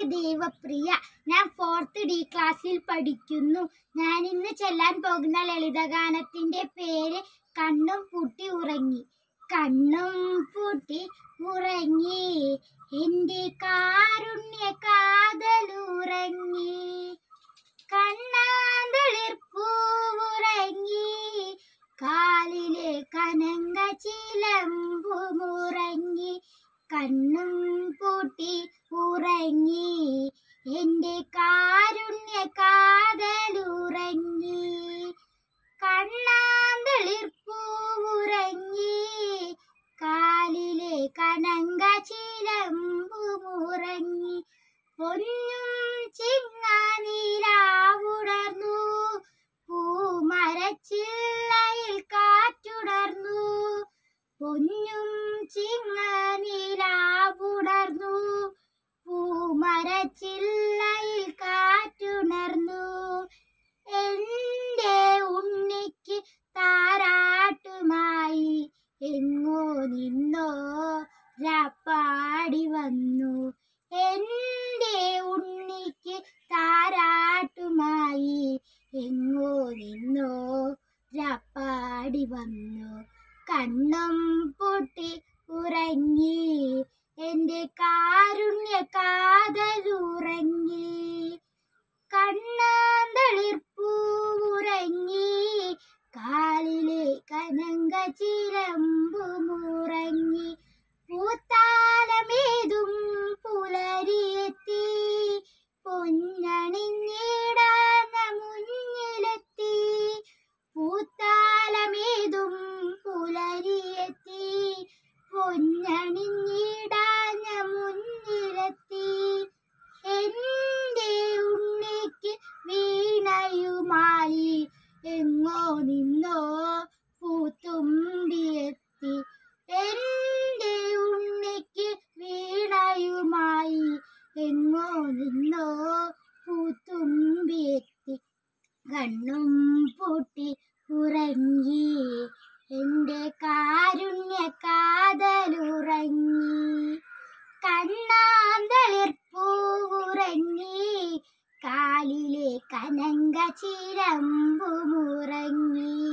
ദേവപ്രിയ ഞാൻ fourth D ക്ലാസ്സിൽ പഠിക്കുന്നു ഞാൻ ഇന്ന് ചെല്ലാൻ പോകുന്ന ലളിതഗാനത്തിന്റെ പേര് കണ്ണും പൂട്ടി ഉറങ്ങി കണ്ണും പൂട്ടി ഉറങ്ങി എന്റെ കാരുണ്യ കാതലുറങ്ങി കണ്ണാന്തളിർപ്പൂവുറങ്ങി കാലിലെ കനങ്ക ചിലമ്പുമുറങ്ങി കണ്ണും പൂട്ടി ഉറങ്ങി എന്റെ കാരുണ്യ കാതലുറങ്ങി കണ്ണാന്തളിർപ്പൂവുറങ്ങി കാലിലെ കനങ്ക ചിലമ്പുമുറങ്ങി പൊന്നും ചിങ്ങാനീലാവുടർന്നു പൂമരച്ചില്ലയിൽ കാറ്റുടർന്നു പൊന്നും ചിങ്ങനീലാവുടർന്നു പൂമരച്ചില്ലയിൽ കാറ്റുണർന്നു എന്റെ ഉണ്ണിക്ക് താരാട്ടുമായി എങ്ങോ നിന്നോ രാപ്പാടി വന്നു എന്റെ ഉണ്ണിക്ക് താരാട്ടുമായി എങ്ങോ നിന്നോ രാപ്പാടി വന്നു കണ്ണും പൂട്ടി ഉറങ്ങി എന്റെ കാരുണ്യ കാതലുറങ്ങി കണ്ണാന്തളിർപ്പൂവുറങ്ങി കാലിലെ കനങ്ക ചിലമ്പുമുറങ്ങി പൂത്താലമേതും പുലരിയെത്തി പൊന്നണിഞ്ഞിടാന മുന്നിലെത്തി പൂത്താലമേതും പുലരിയെത്തി പൊന്നണിഞ്ഞിടാന മുന്നിലെത്തി എന്റെ ഉണ്ണിക്ക് വീണയുമായി എങ്ങോ നിന്നോ പൂത്തുമ്പിയെത്തി എന്റെ ഉണ്ണിക്ക് വീണയുമായി എങ്ങോ നിന്നോ പൂത്തുമ്പിയെത്തി കണ്ണും പൂട്ടി ഉറങ്ങി എന്റെ കാരുണ്യ കാതലുറങ്ങി കണ്ണാന്തളിർപ്പൂവുറങ്ങി കാലിലെ കനങ്ക ചിലമ്പുമുറങ്ങി